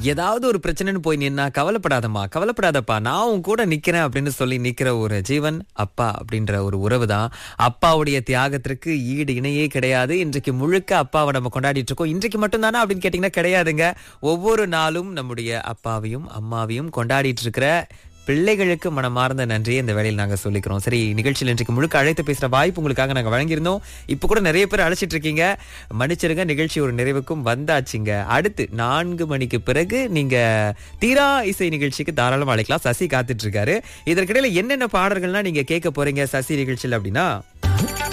ஏதாவது ஒரு பிரச்சனைன்னு போய் நின்னா கவலைப்படாதம்மா கவலைப்படாதப்பா நான் உன் கூட நிக்கிறேன் அப்படின்னு சொல்லி நிக்கிற ஒரு ஜீவன் அப்பா அப்படின்ற ஒரு உறவு தான் அப்பாவுடைய தியாகத்திற்கு ஈடு இணையே கிடையாது இன்றைக்கு முழுக்க அப்பாவை நம்ம கொண்டாடிட்டு இருக்கோம் இன்றைக்கு மட்டும் தானே அப்படின்னு கேட்டீங்கன்னா கிடையாதுங்க ஒவ்வொரு நாளும் நம்முடைய அப்பாவையும் அம்மாவையும் கொண்டாடிட்டு இருக்கிற பிள்ளைகளுக்கு மனமார்ந்த நன்றியை இந்த வேலையில் நாங்க சொல்லிக்கிறோம் சரி நிகழ்ச்சியில் இன்றைக்கு முழுக்க அழைத்து பேசுற வாய்ப்பு உங்களுக்காக நாங்க வழங்கியிருந்தோம் இப்ப கூட நிறைய பேர் அழைச்சிட்டு இருக்கீங்க மன்னிச்சிருங்க நிகழ்ச்சி ஒரு நிறைவுக்கும் வந்தாச்சுங்க அடுத்து நான்கு மணிக்கு பிறகு நீங்க தீரா இசை நிகழ்ச்சிக்கு தாராளமா அழைக்கலாம் சசி காத்துட்டு இருக்காரு இதற்கிடையில என்னென்ன பாடல்கள்லாம் நீங்க கேட்க போறீங்க சசி நிகழ்ச்சியில் அப்படின்னா